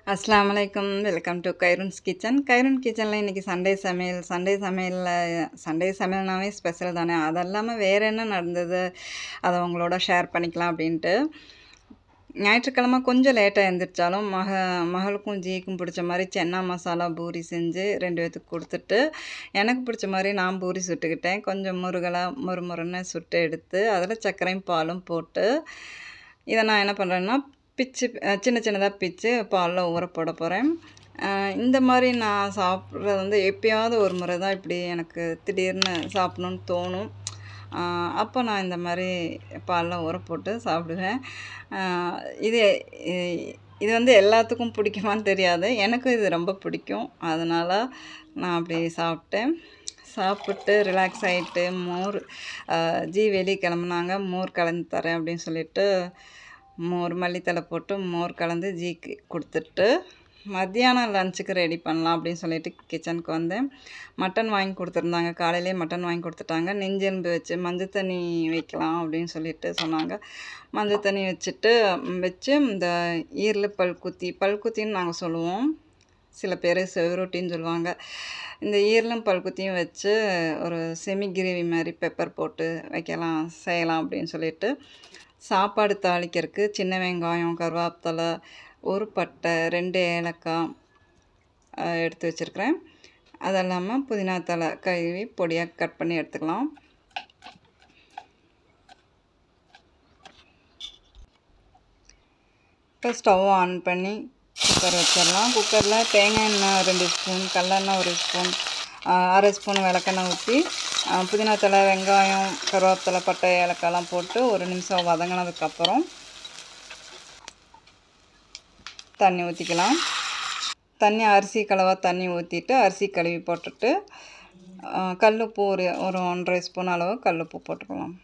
அஸ்ஸலாமு அலைக்கும் welcome to Khairoon's kitchen Khairoon கிச்சனில் இன்றைக்கி சண்டே சமையல் சண்டே சமையலில் சண்டே சமையல்னாவே ஸ்பெஷல் தானே அது இல்லாமல் வேறு என்ன நடந்தது அதை உங்களோட ஷேர் பண்ணிக்கலாம் அப்படின்ட்டு ஞாயிற்றுக்கிழமை கொஞ்சம் லேட்டாக எழுந்திரிச்சாலும் மக மகளுக்கும் ஜீக்கும் பிடிச்ச மாதிரி சென்னா மசாலா பூரி செஞ்சு ரெண்டு பேத்துக்கு கொடுத்துட்டு எனக்கு பிடிச்ச மாதிரி நான் பூரி சுட்டுக்கிட்டேன் கொஞ்சம் முருகலாக முறுமுறுன்னு சுட்டு எடுத்து அதில் சர்க்கரையும் பாலும் போட்டு இதை நான் என்ன பண்ணுறேன்னா பிச்சு அஹ் சின்ன சின்னதாக பிச்சு பாலில் ஊற போட போகிறேன் இந்த மாதிரி நான் சாப்பிட்றது வந்து எப்பயாவது ஒரு முறை தான் இப்படி எனக்கு திடீர்னு சாப்பிட்ணுன்னு தோணும் ஆஹ் அப்போ நான் இந்த மாதிரி பாலில் ஊற போட்டு சாப்பிடுவேன் ஆஹ் இது இ- இது வந்து எல்லாத்துக்கும் பிடிக்குமான்னு தெரியாது எனக்கும் இது ரொம்ப பிடிக்கும் அதனால் நான் அப்படி சாப்பிட்டேன் சாப்பிட்டு ரிலாக்ஸ் ஆகிட்டு மோர் ஆஹ் ஜி வெளியே கிளம்புனாங்க மோர் கலந்து தரேன் அப்படின்னு சொல்லிட்டு மோர் மல்லித்தலை போட்டு மோர் கலந்து ஜிக்கு கொடுத்துட்டு மத்தியானம் லஞ்சுக்கு ரெடி பண்ணலாம் அப்படின்னு சொல்லிட்டு கிச்சனுக்கு வந்தேன் மட்டன் வாங்கி கொடுத்துருந்தாங்க காலையிலே மட்டன் வாங்கி கொடுத்துட்டாங்க நெஞ்செலும்பு வச்சு மஞ்சள் தண்ணி வைக்கலாம் அப்படின்னு சொல்லிட்டு சொன்னாங்க மஞ்சள் தண்ணி வச்சுட்டு ம், வச்சு இந்த ஈரல் பல்குத்தி பல்குத்தின்னு நாங்கள் சொல்லுவோம் சில பேர் செவரொட்டின்னு சொல்லுவாங்க இந்த ஈரலும் பல்குத்தியும் வச்சு ஒரு செமி கிரேவி மாதிரி பெப்பர் போட்டு வைக்கலாம் செய்யலாம் அப்படின்னு சொல்லிட்டு சாப்பாடு தாளிக்கிறதுக்கு சின்ன வெங்காயம் கருவேப்பிலை ஒரு பட்டை ரெண்டு ஏலக்காய் அஹ், எடுத்து வச்சுருக்கிறேன் அது இல்லாமல் புதினா தலை கழுவி பொடியாக கட் பண்ணி எடுத்துக்கலாம் இப்போ ஸ்டவ் ஆன் பண்ணி குக்கர் வச்சிடலாம் குக்கரில் தேங்காய் எண்ணெய் ரெண்டு ஸ்பூன் கடலெண்ணெய் ஒரு ஸ்பூன் அரை ஸ்பூன் விளக்கெண்ணெய் ஊற்றி புதினா தலை வெங்காயம் கருவேப்பிலை பட்டை ஏலக்காய்லாம் போட்டு ஒரு நிமிஷம் வதங்கினதுக்கப்புறம் தண்ணி ஊற்றிக்கலாம் தண்ணி அரிசி கலவாக தண்ணி ஊற்றிட்டு அரிசி கழுவி போட்டுட்டு கல்லுப்பு ஒரு ஒரு ஒன்றரை ஸ்பூன் அளவு கல்லுப்பு போட்டுக்கலாம்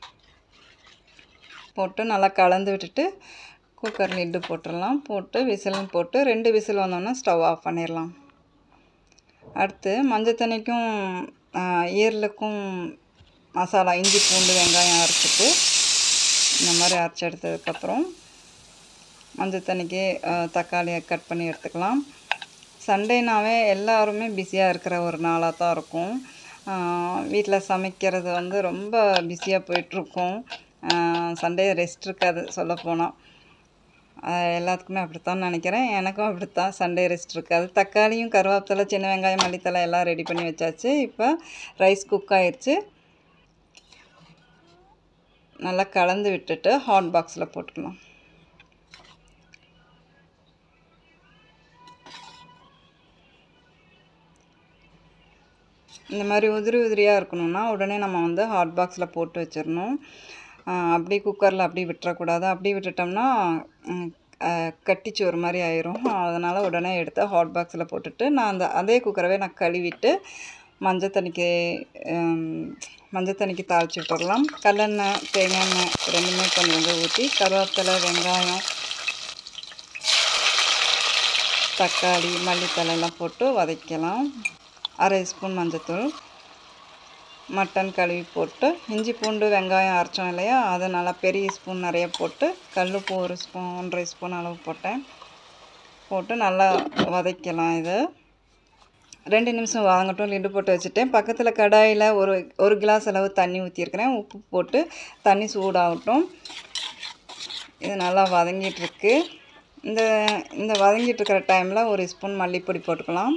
போட்டு நல்லா கலந்து விட்டுட்டு குக்கர் லிட்டு போட்டுடலாம் போட்டு விசிலும் போட்டு ரெண்டு விசில் வந்தோன்னா ஸ்டவ் ஆஃப் பண்ணிடலாம் அடுத்து மஞ்சள் தண்ணிக்கும் ஈரலுக்கும் மசாலா இஞ்சி பூண்டு வெங்காயம் அரைச்சிட்டு இந்த மாதிரி அரைச்சி எடுத்ததுக்கப்புறம் மஞ்சள் தண்ணிக்கு அஹ், தக்காளியை கட் பண்ணி எடுத்துக்கலாம் சண்டேனாவே எல்லாருமே பிஸியாக இருக்கிற ஒரு நாளாக தான் இருக்கும் வீட்டில் சமைக்கிறது வந்து ரொம்ப பிஸியாக போயிட்டுருக்கோம் சண்டே ரெஸ்ட் இருக்காது சொல்லப்போனால் எல்லாத்துக்குமே அப்படித்தான் நினைக்கிறேன் எனக்கும் அப்படித்தான் சண்டே ரெஸ்ட் இருக்காது தக்காளியும் கருவேப்பிலை சின்ன வெங்காயம் மல்லித்தலை எல்லாம் ரெடி பண்ணி வச்சாச்சு இப்போ ரைஸ் குக் ஆயிடுச்சு நல்லா கலந்து விட்டுட்டு ஹாட் பாக்ஸில் போட்டுக்கலாம் இந்த மாதிரி உதிரி உதிரியாக இருக்கணும்னா உடனே நம்ம வந்து ஹாட் பாக்ஸில் போட்டு வச்சிடணும் அப்படி குக்கரில் அப்படி விட்டுறக்கூடாது அப்படி விட்டுட்டோம்னா ம், அஹ், கட்டிச்சு ஒரு மாதிரி ஆயிரும் அதனால் உடனே எடுத்து ஹாட் பாக்ஸில் போட்டுட்டு நான் அந்த அதே குக்கரவே நான் கழுவிட்டு மஞ்சள் தண்ணிக்கு ம், மஞ்சள் தண்ணிக்கு தாளிச்சு விட்டுறலாம் கடலெண்ணெய் தேங்காய் எண்ணெய் ரெண்டுமே கொஞ்சம் கொஞ்சம் ஊற்றி கருவேப்பிலை வெங்காயம் தக்காளி மல்லித்தலை எல்லாம் போட்டு வதக்கலாம் அரை ஸ்பூன் மஞ்சத்தூள் மட்டன் கழுவி போட்டு இஞ்சி பூண்டு வெங்காயம் அரைச்சோம் இல்லையா அதை நல்லா பெரிய ஸ்பூன் நிறைய போட்டு கல்லுப்பு ஒரு ஸ்பூன் ஒன்றரை ஸ்பூன் அளவு போட்டேன் போட்டு நல்லா வதக்கலாம் இது ரெண்டு நிமிஷம் வதங்கட்டும் லிட்டு போட்டு வச்சுட்டேன் பக்கத்தில் கடாயில் ஒரு ஒரு கிளாஸ் அளவு தண்ணி ஊற்றிருக்கிறேன் உப்பு போட்டு தண்ணி சூடாகட்டும் இது நல்லா வதங்கிட்டு இருக்கு இந்த இந்த வதங்கிட்டு இருக்கிற டைமில் ஒரு ஸ்பூன் மல்லிப்பொடி போட்டுக்கலாம்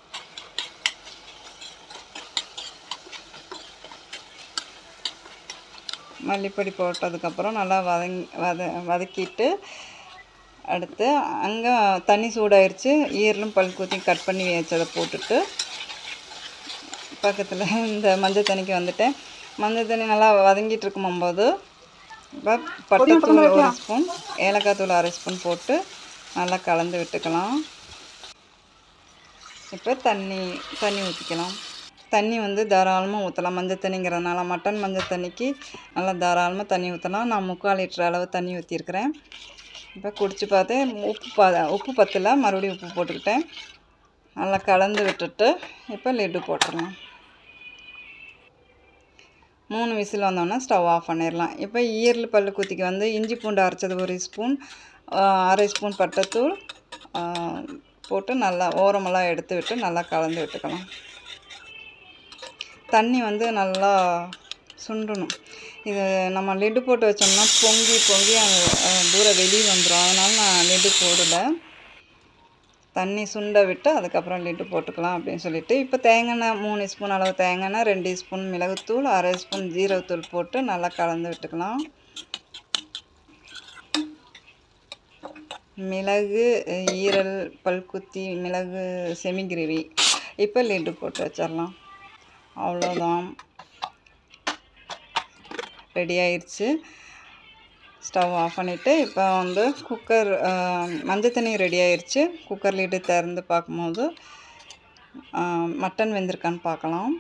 மல்லிப்பொடி போட்டதுக்கப்புறம் நல்லா வதங் வத வதக்கிட்டு அடுத்து அங்கே தண்ணி சூடாயிருச்சு ஈரலும் பல்கூத்தையும் கட் பண்ணி வச்சதை போட்டுட்டு பக்கத்தில் இந்த மஞ்சள் தண்ணிக்கு வந்துட்டேன் மஞ்சள் தண்ணி நல்லா வதங்கிட்டு இருக்கும்போது இப்போ பட்டைத்தூள் ஒரு ஸ்பூன் ஏலக்காய் தூள் அரை ஸ்பூன் போட்டு நல்லா கலந்து விட்டுக்கலாம் இப்போ தண்ணி தண்ணி ஊற்றிக்கலாம் தண்ணி வந்து தாராளமாக ஊற்றலாம் மஞ்சள் தண்ணிங்கிறதுனால மட்டன் மஞ்சள் தண்ணிக்கு நல்லா தாராளமாக தண்ணி ஊற்றலாம் நான் முக்கால் லிட்டர் அளவு தண்ணி ஊற்றிருக்கிறேன் இப்போ குடிச்சு பார்த்தேன் உப்பு பா உப்பு பத்தல மறுபடியும் உப்பு போட்டுக்கிட்டேன் நல்லா கலந்து விட்டுட்டு இப்போ லிட்டு போட்டுடலாம் மூணு விசில் வந்தோடனே ஸ்டவ் ஆஃப் பண்ணிடலாம் இப்போ ஈரல் பல்லு குத்திக்கு வந்து இஞ்சி பூண்டு அரைச்சது ஒரு ஸ்பூன் அரை ஸ்பூன் பட்டைத்தூள் ஆ, போட்டு நல்லா ஓரமெல்லாம் எடுத்து விட்டு நல்லா கலந்து விட்டுக்கலாம் தண்ணி வந்து நல்லா சுண்டணும் இது நம்ம லெட்டு போட்டு வச்சோம்னா பொங்கி பொங்கி அந்த அஹ், தூரம் வெளியே வந்துடும் அதனால நான் லெட்டு போடலை தண்ணி சுண்ட விட்டு அதுக்கப்புறம் லிட்டு போட்டுக்கலாம் அப்படின்னு சொல்லிட்டு இப்போ தேங்காய் எண்ணெய் மூணு ஸ்பூன் அளவு தேங்காய் எண்ணெய் ரெண்டு ஸ்பூன் மிளகுத்தூள் அரை ஸ்பூன் ஜீரகத்தூள் போட்டு நல்லா கலந்து விட்டுக்கலாம் மிளகு அஹ், ஈரல் பல்குத்தி மிளகு செமி கிரேவி இப்போ லிட்டு போட்டு வச்சிடலாம் அவ்வளோதான் ரெடி ஆயிடுச்சு ஸ்டவ் ஆஃப் பண்ணிவிட்டு இப்போ வந்து குக்கர் மஞ்சள் தண்ணி ரெடி ஆயிடுச்சு குக்கர் லீடு திறந்து பார்க்கும்போது ஆஹ், மட்டன் வெந்திருக்கான்னு பார்க்கலாம்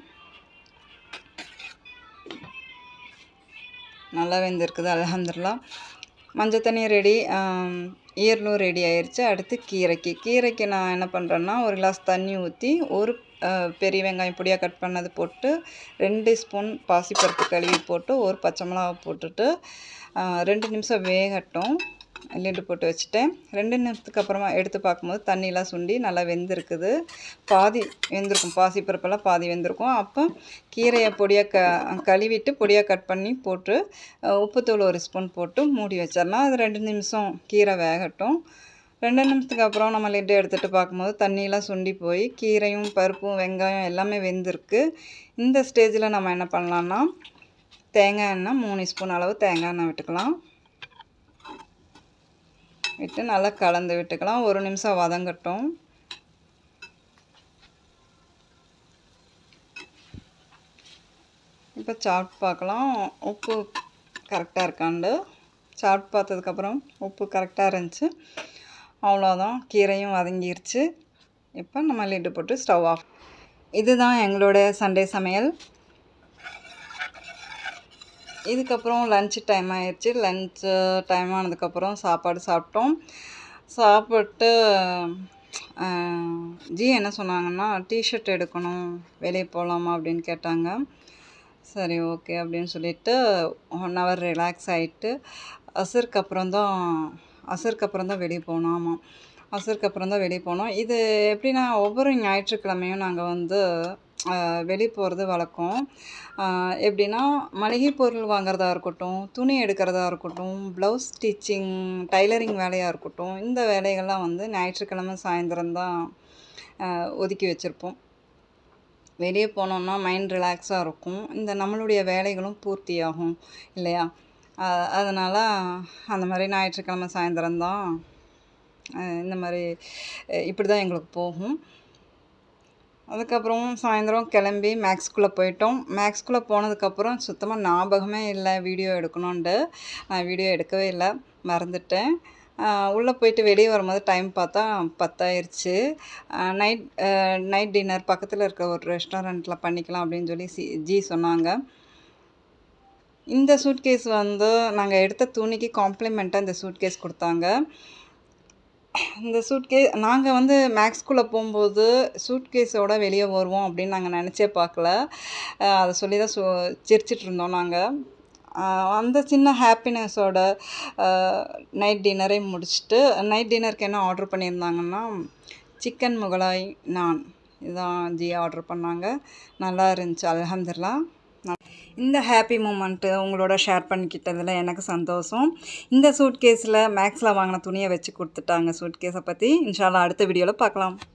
நல்லா வெந்திருக்குது அலமதுல்லா மஞ்சள் தண்ணி ரெடி ஈரலும் ரெடி ஆயிடுச்சு அடுத்து கீரைக்கு கீரைக்கு நான் என்ன பண்ணுறேன்னா ஒரு கிளாஸ் தண்ணி ஊற்றி ஒரு ஆஹ், பெரிய வெங்காயம் பொடியாக கட் பண்ணது போட்டு ரெண்டு ஸ்பூன் பாசிப்பருப்பு கழுவி போட்டு ஒரு பச்சை மிளகா போட்டுட்டு ஆஹ், ரெண்டு நிமிஷம் வேகட்டும் லிட்டு போட்டு வச்சுட்டேன் ரெண்டு நிமிஷத்துக்கு அப்புறமா எடுத்து பார்க்கும்போது தண்ணியெலாம் சுண்டி நல்லா வெந்திருக்குது பாதி வெந்திருக்கும் பாசிப்பருப்பெல்லாம் பாதி வெந்திருக்கும் அப்போ கீரையை பொடியாக க கழுவிட்டு பொடியாக கட் பண்ணி போட்டு அஹ், உப்புத்தூள் ஒரு ஸ்பூன் போட்டு மூடி வச்சிடலாம் அது ரெண்டு நிமிஷம் கீரை வேகட்டும் ரெண்டு நிமிஷத்துக்கு அப்புறம் நம்ம லிட்டு எடுத்துகிட்டு பார்க்கும்போது தண்ணியெலாம் சுண்டி போய் கீரையும் பருப்பும் வெங்காயம் எல்லாமே வெந்திருக்கு இந்த ஸ்டேஜில் நம்ம என்ன பண்ணலான்னா தேங்காய் எண்ணெய் மூணு ஸ்பூன் அளவு தேங்காய் எண்ணெய் விட்டுக்கலாம் விட்டு நல்லா கலந்து விட்டுக்கலாம் ஒரு நிமிஷம் வதங்கட்டும் இப்போ சாப்பிட்டு பார்க்கலாம் உப்பு கரெக்டாக இருக்காண்டு சாப்பிட்டு பார்த்ததுக்கப்புறம் உப்பு கரெக்டாக இருந்துச்சு அவ்வளோதான் கீரையும் வதங்கிருச்சு இப்போ நம்ம லிட்டு போட்டு ஸ்டவ் ஆஃப் இதுதான் எங்களோட சண்டே சமையல் இதுக்கப்புறம் லன்ச் டைம் ஆயிடுச்சு லன்ச்சு டைம் ஆனதுக்கப்புறம் சாப்பாடு சாப்பிட்டோம் சாப்பிட்டு ஆஹ், ஜி என்ன சொன்னாங்கன்னா டிஷர்ட் எடுக்கணும் வெளியே போகலாமா அப்படின்னு கேட்டாங்க சரி ஓகே அப்படின்னு சொல்லிட்டு ஒன் ஹவர் ரிலாக்ஸ் ஆகிட்டு அசருக்கு அப்புறம் தான் அசருக்கு அப்புறம் தான் வெளியே போனோம் ஆமாம் அசருக்கு அப்புறம் தான் வெளியே போனோம் இது எப்படின்னா ஒவ்வொரு ஞாயிற்றுக்கிழமையும் நாங்கள் வந்து ஆஹ், வெளியே போகிறது வழக்கம் ஆஹ், எப்படின்னா மளிகை பொருள் வாங்குறதா இருக்கட்டும் துணி எடுக்கிறதா இருக்கட்டும் ப்ளவுஸ் ஸ்டிச்சிங் டைலரிங் வேலையாக இருக்கட்டும் இந்த வேலைகள்லாம் வந்து ஞாயிற்றுக்கிழமை சாயந்தரம் தான் ஆஹ், ஒதுக்கி வச்சுருப்போம் வெளியே போனோம்னா மைண்ட் ரிலாக்ஸாக இருக்கும் இந்த நம்மளுடைய வேலைகளும் பூர்த்தியாகும் இல்லையா அதனால் அந்த மாதிரி ஞாயிற்றுக்கிழமை சாயந்தரம் தான் இந்த மாதிரி அஹ் இப்படி தான் எங்களுக்கு போகும் அதுக்கப்புறம் சாயந்தரம் கிளம்பி மேக்ஸ்குள்ளே போயிட்டோம் மேக்ஸ்குள்ளே போனதுக்கப்புறம் சுத்தமாக ஞாபகமே இல்லை வீடியோ எடுக்கணுன்ட்டு நான் வீடியோ எடுக்கவே இல்லை மறந்துட்டேன் உள்ளே போயிட்டு வெளியே வரும்போது டைம் பார்த்தா பத்தாயிருச்சு நைட் நைட் டின்னர் பக்கத்தில் இருக்க ஒரு ரெஸ்டாரண்ட்டில் பண்ணிக்கலாம் அப்படின்னு சொல்லி சி ஜி சொன்னாங்க இந்த சூட்கேஸ் வந்து நாங்கள் எடுத்த துணிக்கு காம்ப்ளிமெண்ட்டாக இந்த சூட்கேஸ் கொடுத்தாங்க இந்த சூட்கேஸ் நாங்கள் வந்து மேக்ஸ்குள்ளே போகும்போது சூட்கேஸோட வெளியே வருவோம் அப்படின்னு நாங்கள் நினச்சே பார்க்கல அஹ் அதை சொல்லி தான் சு சிரிச்சிட்டு இருந்தோம் நாங்கள் அந்த சின்ன ஹாப்பினஸோட நைட் டின்னரை முடிச்சுட்டு நைட் டின்னருக்கு என்ன ஆர்டர் பண்ணியிருந்தாங்கன்னா சிக்கன் முகலாய் நான் இதுதான் ஜி ஆர்டர் பண்ணாங்க நல்லா இருந்துச்சு அல்ஹம்துலில்லாஹ் இந்த ஹாப்பி மூமெண்ட்டு உங்களோட ஷேர் பண்ணிக்கிட்டதில் எனக்கு சந்தோஷம் இந்த சூட்கேஸில் மேக்ஸில் வாங்கின துணியை வச்சு கொடுத்துட்டாங்க சூட்கேஸை பற்றி இன்ஷால்லா அடுத்த வீடியோவில் பார்க்கலாம்